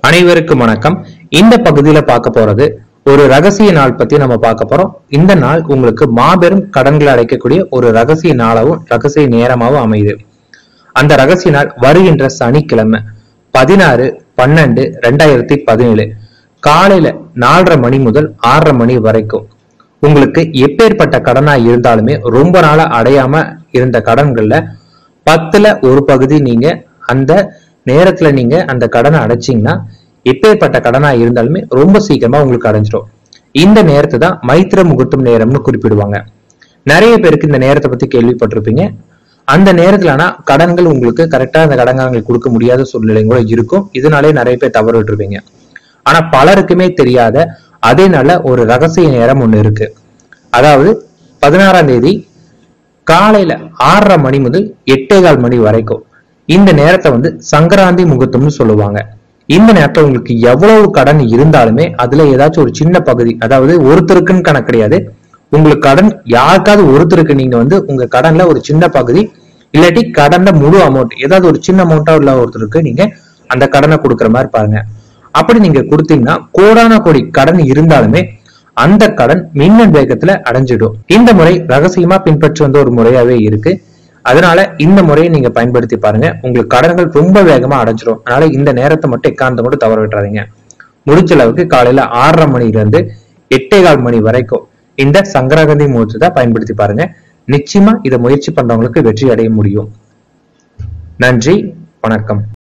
அனைவருக்கும் வணக்கம் இந்த பகுதியில பார்க்க போறது ஒரு ரகசிய நாள் பத்தி நம்ம பார்க்க போறோம் இந்த நாள் உங்களுக்கு மாபெரும் கடன்களை அடைக்கக்கூடிய ஒரு ரகசிய நாளாவும் ரகசிய நேரமாவும் அமையுது அந்த ரகசிய நாள் வருகின்ற சனிக்கிழமை பதினாறு பன்னெண்டு ரெண்டாயிரத்தி பதினேழு காலையில நாலரை மணி முதல் ஆறரை மணி வரைக்கும் உங்களுக்கு எப்பேற்பட்ட கடனா இருந்தாலுமே ரொம்ப நாளா அடையாம இருந்த கடன்கள்ல பத்துல ஒரு பகுதி நீங்க அந்த நேரத்துல நீங்க அந்த கடனை அடைச்சீங்கன்னா எப்பேற்பட்ட கடனா இருந்தாலுமே ரொம்ப சீக்கிரமா உங்களுக்கு அடைஞ்சிடும் இந்த நேரத்தை தான் மைத்திர முகூர்த்தம் நேரம்னு குறிப்பிடுவாங்க நிறைய பேருக்கு இந்த நேரத்தை பத்தி கேள்விப்பட்டிருப்பீங்க அந்த நேரத்துல ஆனா கடன்கள் உங்களுக்கு கரெக்டா அந்த கடன்காரங்களுக்கு கொடுக்க முடியாத சூழ்நிலை கூட இருக்கும் இதனாலே நிறைய பேர் தவறு விட்டுருப்பீங்க ஆனா பலருக்குமே தெரியாத அதே நல்ல ஒரு ரகசிய நேரம் ஒண்ணு இருக்கு அதாவது பதினாறாம் தேதி காலையில ஆறரை மணி முதல் எட்டே கால் மணி வரைக்கும் இந்த நேரத்தை வந்து சங்கராந்தி முகூர்த்தம்னு சொல்லுவாங்க இந்த நேரத்துல உங்களுக்கு எவ்வளவு கடன் இருந்தாலுமே அதுல ஏதாச்சும் ஒரு சின்ன பகுதி அதாவது ஒருத்தருக்குன்னு கணக்கு கிடையாது உங்களுக்கு கடன் யாருக்காவது ஒருத்தருக்கு நீங்க வந்து உங்க கடன்ல ஒரு சின்ன பகுதி இல்லாட்டி கடன்ல முழு அமௌண்ட் ஏதாவது ஒரு சின்ன அமௌண்டா உள்ள ஒருத்தருக்கு நீங்க அந்த கடனை கொடுக்குற மாதிரி பாருங்க அப்படி நீங்க கொடுத்தீங்கன்னா கோடான கோடி கடன் இருந்தாலுமே அந்த கடன் மின்னல் வேகத்துல அடைஞ்சிடும் இந்த முறை ரகசியமா பின்பற்றி வந்த ஒரு முறையாவே இருக்கு அதனால இந்த முறையை நீங்க பயன்படுத்தி பாருங்க உங்களுக்கு கடன்கள் ரொம்ப வேகமா அடைஞ்சிடும் அதனால இந்த நேரத்தை மட்டும் எக்காரணத்தை கூட தவற விட்டுறாதீங்க முடிஞ்ச அளவுக்கு காலையில ஆறரை மணில இருந்து எட்டே கால் மணி வரைக்கும் இந்த சங்கராகந்தி முகூர்த்தத்தை பயன்படுத்தி பாருங்க நிச்சயமா இதை முயற்சி பண்றவங்களுக்கு வெற்றி அடைய முடியும் நன்றி வணக்கம்